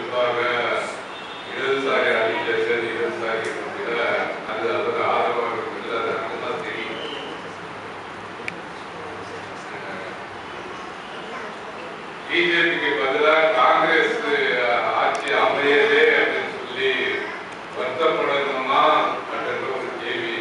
குறிப்பாக இடதுசாரி அணியில சேர்ந்து இடதுசாரி விட அது அதற்கு ஆதரவாக இருக்கிறது அது அதுதான் தெரியும் பிஜேபிக்கு பதிலாக காங்கிரஸ் ஆட்சி அமையலே அப்படின்னு சொல்லி வருத்தப்படணுமா அப்படின்ற ஒரு கேள்வி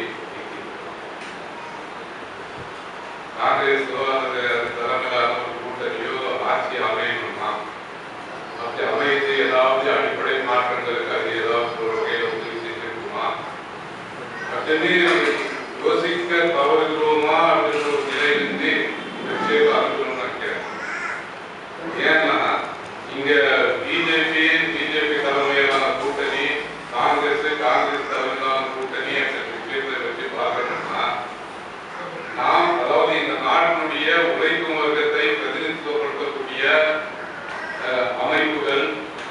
காங்கிரஸ் தலைமையிலான ஒரு கூட்டணியோ ஆட்சி அமையணுமா அப்படி அமைத்து ஏதாவது அடிப்படை மாற்றங்களுக்கு அது ஏதாவது ஒரு வகையில் உதவி செஞ்சிருக்குமா அப்படின்னு யோசிக்க தவறுகிறோமா அப்படின்ற ஒரு நிலையிலிருந்து இந்த விஷயத்தை அனுப்பணும்னு நினைக்கிறேன் ஏன்னா இங்க பிஜேபி பிஜேபி தலைமையிலான கூட்டணி காங்கிரஸ் காங்கிரஸ் தலைமையிலான கூட்டணி என்ற விஷயத்தை பற்றி பார்க்கணும்னா நாம் அதாவது இந்த நாட்டினுடைய உழைக்கும் வர்க்கத்தை பிரதிநிதித்துவப்படுத்தக்கூடிய அஹ், அமைப்புகள்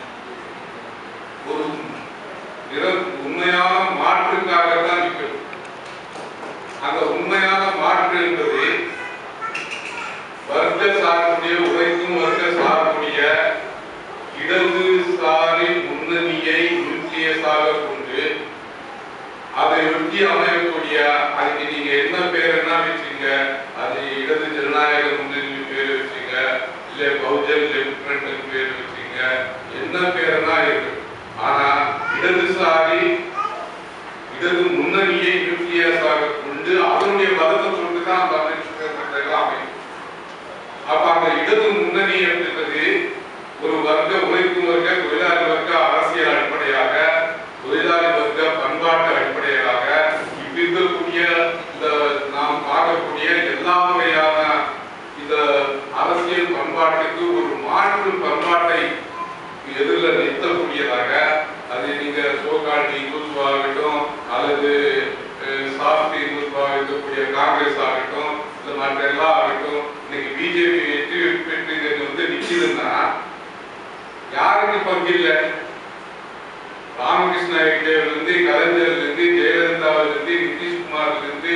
ஒரு நிற உண்மையான மாற்றுக்காக தான் நிற்கும் அந்த உண்மையான மாற்று என்பது வர்க்க சார்புடைய உழைக்கும் வர்க்க சார்புடைய இடதுசாரி முன்னணியை நியூக்ளியஸாக கொண்டு அதை ஒட்டி அமையக்கூடிய அதுக்கு நீங்க என்ன பேர் என்ன வச்சீங்க அது இடது ஜனநாயக முன்னணி பேர் வச்சீங்க இல்ல பகுஜன் லெப்ட் ஃப்ரண்ட் பேர் வச்சீங்க என்ன பேருனா இருக்கு ஆனா இடதுசாரி இடது முன்னணியை நியூக்ளியஸாக கொண்டு அதனுடைய பலத்தை கொண்டு தான் அந்த அமைப்பு அமையும் அப்ப அந்த இடது முன்னணி அப்படின்றது ஒரு வர்க்க உழைக்கும் வர்க்க தொழிலாளி வர்க்க அரசியல் அடிப்படையாக தொழிலாளி வர்க்க பண்பாட்டு அடிப்படையாக இப்ப இருக்கக்கூடிய இந்த நாம் பார்க்கக்கூடிய எல்லா வகையான இந்த அரசியல் பண்பாட்டுக்கு ஒரு மாற்று பண்பாட்டை எதிரில் நிறுத்தக்கூடியதாக அது நீங்க சோகால் இந்துத்துவா ஆகட்டும் அல்லது சாஃப்ட் இந்துத்துவா இருக்கக்கூடிய காங்கிரஸ் ஆகட்டும் இந்த மற்ற எல்லாம் ஆகட்டும் இன்னைக்கு பிஜேபி வெற்றி பெற்று இது வந்து நிக்குதுன்னா யாருக்கு பங்கு இல்லை ராமகிருஷ்ண ரெட்டியிலிருந்து கலைஞர்லேருந்து ஜெயலலிதாவிலிருந்து நிதிஷ்குமார்லேருந்து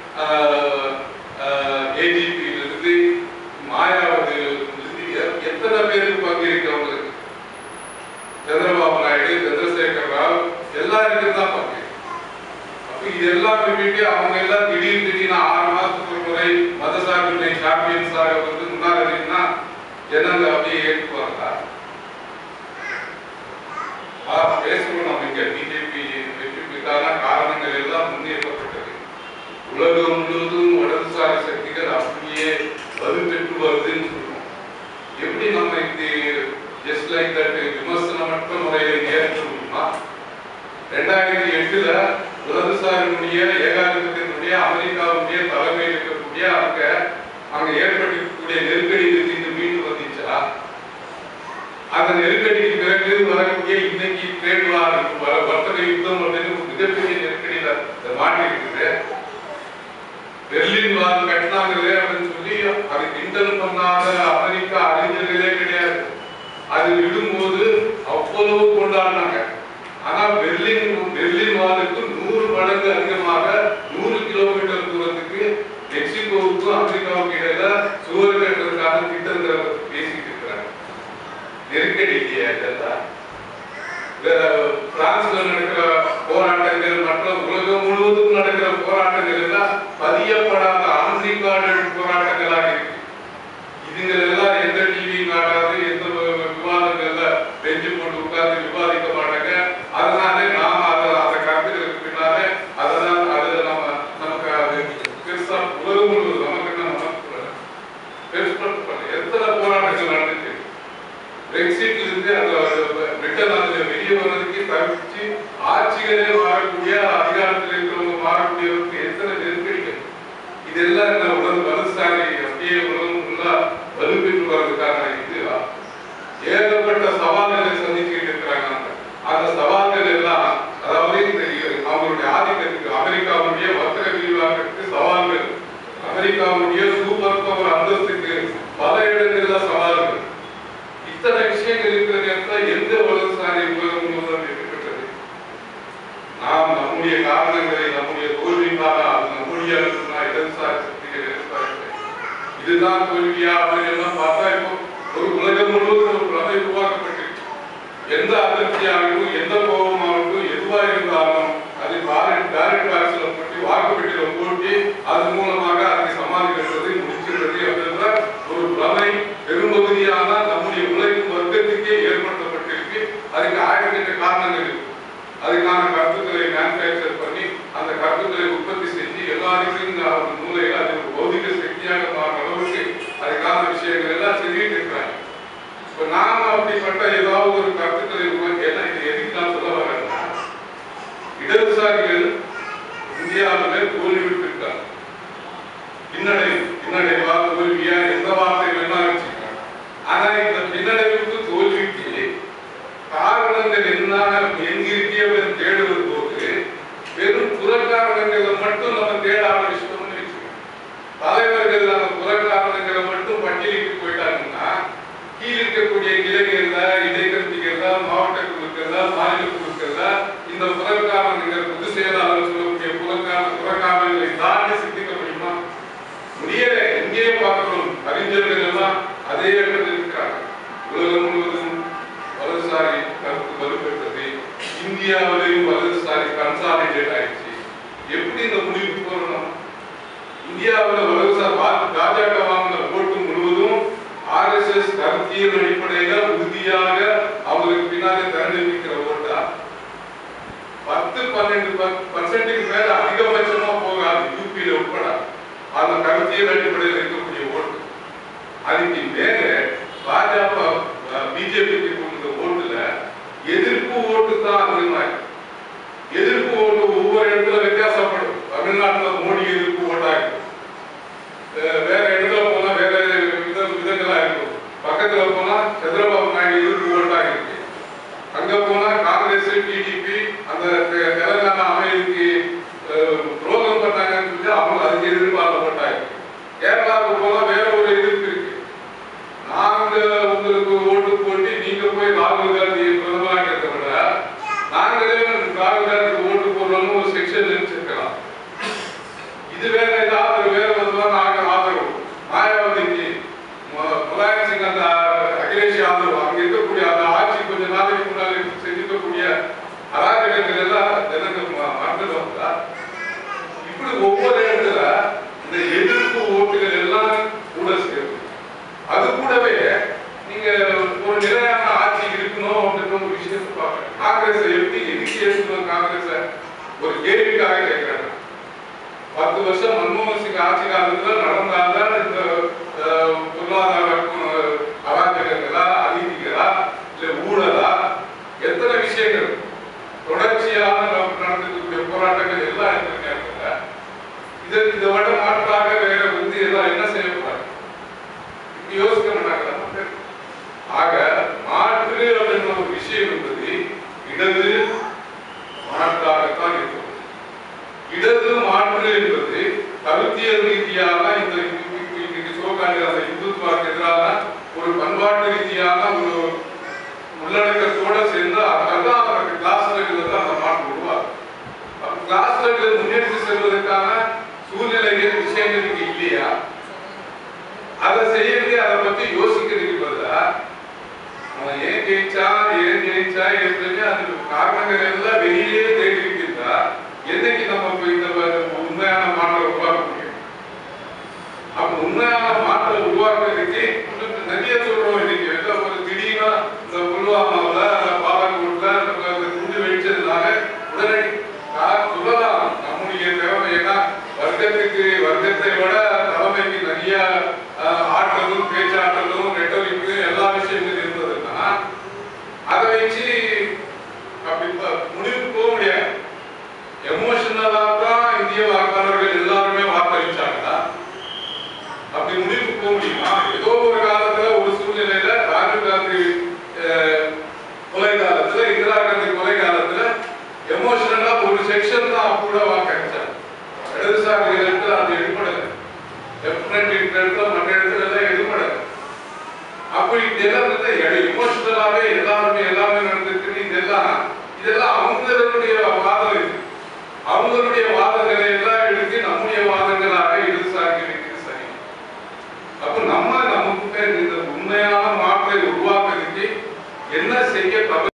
ஏஜிபியிலிருந்து மாயாவதியிலிருந்து எ- எத்தனை பேருக்கு பங்கு இருக்கு அவங்களுக்கு சந்திரபாபு நாயுடு சந்திரசேகர் ராவ் எல்லாருக்கும் தான் பங்கு அப்ப இது எல்லாம் விட்டுட்டு அவங்க எல்லாம் திடீர் திடீர்னு ஆறு மாசத்துக்கு ஒரு முறை மதசார்பின்மை சாம்பியன்ஸாக வந்து முன்னாடி இருக்கீங்கன்னா ஜனங்க அப்படியே ஏற்றுக்குவாங்களா ஆ, பேசுவோம் நம்ம இங்க பிஜேபி வெற்றி பெற்றான காரணங்கள் எல்லாம் முன்னேற்றப்பட்டது உலகம் முழுவதும் வலதுசாரி சக்திகள் அப்படியே வலுப்பெற்று வருதுன்னு சொல்றோம் எப்படி நம்ம இது ஜஸ்ட் லைக் தட் விமர்சனமற்ற முறையில் ஏற்க முடியுமா ரெண்டாயிரத்தி எட்டுல வலதுசாரியினுடைய ஏகாதிபத்தியத்தினுடைய அமெரிக்காவுடைய தலைமையில் இருக்கக்கூடிய அங்க அங்க ஏற்பட்டிருக்கக்கூடிய நெருக்கடி இருந்து மீண்டு வந்துச்சா அந்த நெருக்கடிக்கு பிறகு வரக்கூடிய இன்னைக்கு ட்ரேட் வார் வர வர்த்தக யுத்தம் அப்படின்னு ஒரு மிகப்பெரிய நெருக்கடியில இந்த மாட்டி இருக்குது பெர்லின் வார் கட்டினாங்களே அப்படின்னு சொல்லி அதை கிண்டல் பண்ணாத அமெரிக்க அறிஞர்களே கிடையாது அது விடும்போது அவ்வளவு கொண்டாடினாங்க ஆனா பெர்லின் பெர்லின் வாலுக்கு நூறு மடங்கு அதிகமாக நூறு கிலோமீட்டர் தூரத்துக்கு மெக்சிகோவுக்கும் அமெரிக்காவுக்கும் இடையில சுவர் கட்டுறதுக்கான திட்டங்களை பேசிட்டு இருக்கிறாங்க நெருக்கடி இல்லையா இதெல்லாம் இந்த பிரான்ஸ்ல நடக்கிற போராட்டங்கள் மற்ற உலகம் முழுவதும் நடக்கிற போராட்டங்கள் எல்லாம் பதியப்படாத அன்ரிகார்டட் போராட்டங்களாக இருக்கு இதுங்கள் எல்லாம் எந்த டிவி காட்டாது எந்த வி- விவாதங்கள்ல பெஞ்சு போட்டு உட்கார்ந்து விவாதிக்க மாட்டாங்க அதனால நாம அதை அந்த கருத்துக்களுக்கு பின்னாலே அதனால் அதுல நம்ம நமக்கு அது பெருசா உலகம் முழுவதும் நமக்கு என்ன நமக்கு பெருசுப்படுத்தப்படல எத்தனை போராட்டங்கள் நடந்துச்சு பிரெக்சிட்ல இருந்து அந்த பிரிட்டன் அதுல வெளியே வர்றதுக்கு தவிர்த்து ஆட்சிகளே மாறக்கூடிய அதிகாரத்தில் இருக்கிறவங்க மாறக்கூடியவருக்கு எத்தனை நெருக்கடிகள் இதெல்லாம் என்ன உலக வலுசாரி அப்படியே உலகம் ஃபுல்லா வலுப்பெற்று வர்றதுக்கான இது ஏகப்பட்ட சவால்களை சந்திச்சுட்டு இருக்கிறாங்க அவங்க. அந்த சவால்கள் எல்லாம் அதாவது இந்த அவங்களுடைய ஆதிக்கத்துக்கு அமெரிக்காவுடைய வர்த்தக விரிவாக்கத்துக்கு சவால்கள் அமெரிக்காவுடைய சூப்பர் பவர் அந்தஸ்துக்கு பல இடங்கள்ல சவால்கள் இத்தனை விஷயங்கள் இருக்கிற நேரத்துல எந்த வலதுசாரி உலகம் முழுவதும் வெற்றி பெற்றது நாம் நம்முடைய காரணங்களை நம்முடைய தோல்விக்காக அது நம்முடைய நான் இடதுசாரி சக்திகள் இடதுசாரி சக்திகள். இதுதான் தோல்வியா அப்படின்னு எல்லாம் பார்த்தா இப்போ ஒரு உலகம் முழுவதும் ஒரு பிரமை உருவாக்கப்பட்டிருக்கு எந்த அதிருப்தியாகட்டும் எந்த கோபமாகட்டும் எதுவா இருந்தாலும் அதை பேலட் பேலட் பாக்ஸ்ல போட்டு வாக்குப்பெட்டியில போட்டு அதன் மூலமாக அதை சமாளிக்கிறது முடிக்கிறது அப்படின்ற ஒரு பிரமை பெரும்பகுதியான நம்முடைய உழைக்கும் வர்க்கத்துக்கே ஏற்படுத்தப்பட்டிருக்கு அதுக்கு ஆயிரத்தெட்டு காரணங்கள் இருக்கு அதுக்கான கருத்துக்களை மேனுஃபேக்சர் பண்ணி அந்த கருத்துக்களை உற்பத்தி செஞ்சு எல்லாருக்கும் இந்த நூலை அது ஒரு பௌதிக சக்தியாக மாறுற அளவுக்கு அதுக்கான விஷயங்கள் எல்லாம் செஞ்சுட்டு இருக்கிறாங்க இப்ப நாம அப்படிப்பட்ட ஏதாவது ஒரு கருத்துக்களை உருவாக்கி எல்லாம் இது எதுக்கு நான் சொல்ல வரேன்னா இடதுசாரிகள் இந்தியாவில் தோல்விவிட்டிருக்காங்க பின்னடைவு பின்னடைவா தோல்வியா எந்த வார்த்தை வேணா வச்சுக்கலாம் ஆனா இந்த பின்னடைவுக்கு தோல்விக்கு காரணங்கள் என்ன எங்கிருக்கியவை தேடுவது போது வெறும் புறக்காரணங்களை மட்டும் நம்ம தேட ஆரம்பிச்சிட்டோம்னு வச்சுக்கோங்க தலைவர்கள் அந்த புறக்காரணங்களை மட்டும் பட்டியலிட்டு போயிட்டாங்கன்னா கீழ் இருக்கக்கூடிய கிளைகள்ல இடைக்கருத்திகள்ல மாவட்ட குழுக்கள்ல மாநில குழுக்கள்ல இந்த புறக்காரணங்கள் பொது செயலாளர் சொல்லக்கூடிய புறக்காரண புறக்காரணங்களை தாண்டி சிந்திக்க முடியுமா முடியல எங்கேயே பார்க்கிறோம் அறிஞர்கள் எல்லாம் அதே இடத்தில் இருக்கிறாங்க உலகம் முழுவதும் வலதுசாரி கருத்து வலுப்பெற்றது இந்தியாவிலையும் வலதுசாரி கன்சாலிடேட் ஆயிடுச்சு எப்படி இந்த முடிவுக்கு போறோம் இந்தியாவில் வலதுசாரி பா- பாஜக வாங்கின ஓட்டு முழுவதும் ஆர்எஸ்எஸ் கருத்தியல் அடிப்படையில உறுதியாக அவங்களுக்கு பின்னாலே திரண்டு நிற்கிற ஓட்டா பத்து பன்னெண்டு பர்சன்ட்டுக்கு மேல அதிகபட்சமா போகாது யூபியில உட்பட அந்த கருத்தியல் அடிப்படையில் இருக்கக்கூடிய ஓட்டு அதுக்கு மேல பாஜக பிஜேபிக்கு கொடுத்த ஓட்டுல எதிர்ப்பு ஓட்டு தான் அதிகமா இருக்கு. எதிர்ப்பு ஓட்டு ஒவ்வொரு இடத்துல வித்தியாசப்படும் தமிழ்நாட்டுல மோடி எதிர்ப்பு ஓட்டா இருக்கும் அஹ் வேற இடத்துல போனா வேற வித விதங்களா இருக்கும் பக்கத்துல போனா சந்திரபாபு நாயுடு எதிர்ப்பு ஓட்டா இருக்கு அங்க போனா காங்கிரஸ் டிடிபி அந்த தெ- தெலுங்கானா அமைதிக்கு அஹ், துரோகம் பண்ணாங்கன்னு சொல்லி அவங்க அதுக்கு எதிர்பார்க்கப்பட்டாங்க கேரளாவுக்கு போனா வேற ஒரு எதிர்ப்பு இருக்கு நாங்க உங்களுக்கு ஓட்டு போட்டு நீங்க போய் ராகுல் காந்தி பிரதமராக்கிறத விட நாங்களே ராகுல் காந்தி ஓட்டு போடுறோம்னு ஒரு செக்ஷன் நினைச்சிருக்கலாம் இது வேற ஏதாவது வேற விதமா நாங்க ஆதரவு மாயாவதிக்கு மு- முலாயம் சிங் அந்த அகிலேஷ் யாதவ் அங்க இருக்கக்கூடிய அந்த ஆட்சி கொஞ்ச நாளைக்கு முன்னாடி செஞ்சிருக்கக்கூடிய அராஜகங்கள் எல்லாம் எனக்கு ம- மறந்துடும் இப்படி ஒவ்வொரு இடத்துல இந்த எதிர்ப்பு ஓட்டுகள் எல்லாம் கூட சேரும் அது கூடவே நீங்க ஒரு நிலையான ஆட்சி இருக்கணும் அப்படின்ற ஒரு விஷயத்தை பார்க்கணும் காங்கிரஸ் எப்படி எதுக்கு எடுக்கணும் காங்கிரஸ் ஒரு கேள்விக்காக கேட்கிறாங்க பத்து வருஷம் மன்மோகன் சிங் ஆட்சி காலத்துல நடந்தால்தான் இந்த அஹ், பொருளாதார அஹ், அராஜகங்களா அநீதிகளா இல்ல ஊழலா எத்தனை விஷயங்கள் தொடர்ச்சியாக நமக்கு நடந்துக்கூடிய போராட்டங்கள் எல்லாம் எடுத்திருக்காங்க இதை இதை விட மாற்றாக வேற வந்து எல்லாம் என்ன செய்யக்கூடாது இப்படி யோசிக்க மாட்டாங்க மக்கள். ஆக மாற்று அப்படின்ற ஒரு விஷயம் என்பது இடது மாற்றாகத்தான் இருக்கும் இடது மாற்று என்பது கருத்தியல் ரீதியாக இந்த இன்னைக்கு சோகாண்டி அந்த இந்துத்துவாக்கு எதிரான ஒரு பண்பாட்டு ரீதியான ஒரு உள்ளடக்கத்தோட சேர்ந்து அதான் அவருக்கு கிளாஸ்ல தான் அந்த மாற்று உருவாகும் அப்ப கிளாஸ்ல முன்னெடுத்து செல்வதற்கான சூழ்நிலைகள் விஷயங்கள் இங்க இல்லையா அதை செய்யறதுக்கு அதை பத்தி யோசிக்கிறதுக்கு பதிலா அவன் ஏன் ஜெயிச்சா ஏன் ஜெயிச்சா எப்படி அதுக்கு காரணங்கள் எல்லாம் வெளியிலேயே தேடி இருக்கின்றா என்னைக்கு நம்ம போய் இந்த ப- உண்மையான மாற்றம் உருவாக்க முடியும் அப்ப உண்மையான மாற்றம் உருவாக்குறதுக்கு இன்னும் நிறைய சொல்றோம் இன்னைக்கு ஏதோ ஒரு திடீர்னு இந்த புல்வாமாவில் பாலக்கோட்ல நம்ம அந்த குண்டு வெடிச்சதுனால உடனடி கா- சொல்லலாம் நம்முடைய திறமை ஏன்னா வர்க்கத்துக்கு வர்க்கத்தை விட தலைமைக்கு நிறைய அஹ், ஆற்றலும் பேச்சாற்றலும் ரெட்டோரிக்கு எல்லா விஷயங்களும் இருந்ததுன்னா அதை வச்சு அப்படி ப- முடிவுக்கு போக முடியாது எமோஷனலா தான் இந்திய வாக்காளர்கள் எல்லாருமே வாக்களிச்சாங்களா அப்படி முடிவுக்கு போக முடியுமா ஏதோ ஒரு காலத்துல ஒரு சூழ்நிலையில ராஜீவ் காந்தி அஹ், கொலை காலத்துல இந்திரா காந்தி கொலை காலத்துல எமோஷனலா ஒரு செக்ஷன் தான் கூட வாக்களிச்சாங்க இடதுசாரிகளுக்கு அது எடுப்படல டெஃபினட் இடத்துல மற்ற இடத்துல எல்லாம் எடுப்படல அப்படி இதெல்லாம் வந்து எமோஷனலாவே எல்லாருமே எல்லாமே நடந்துருக்கு இதெல்லாம் இதெல்லாம் அவங்களுடைய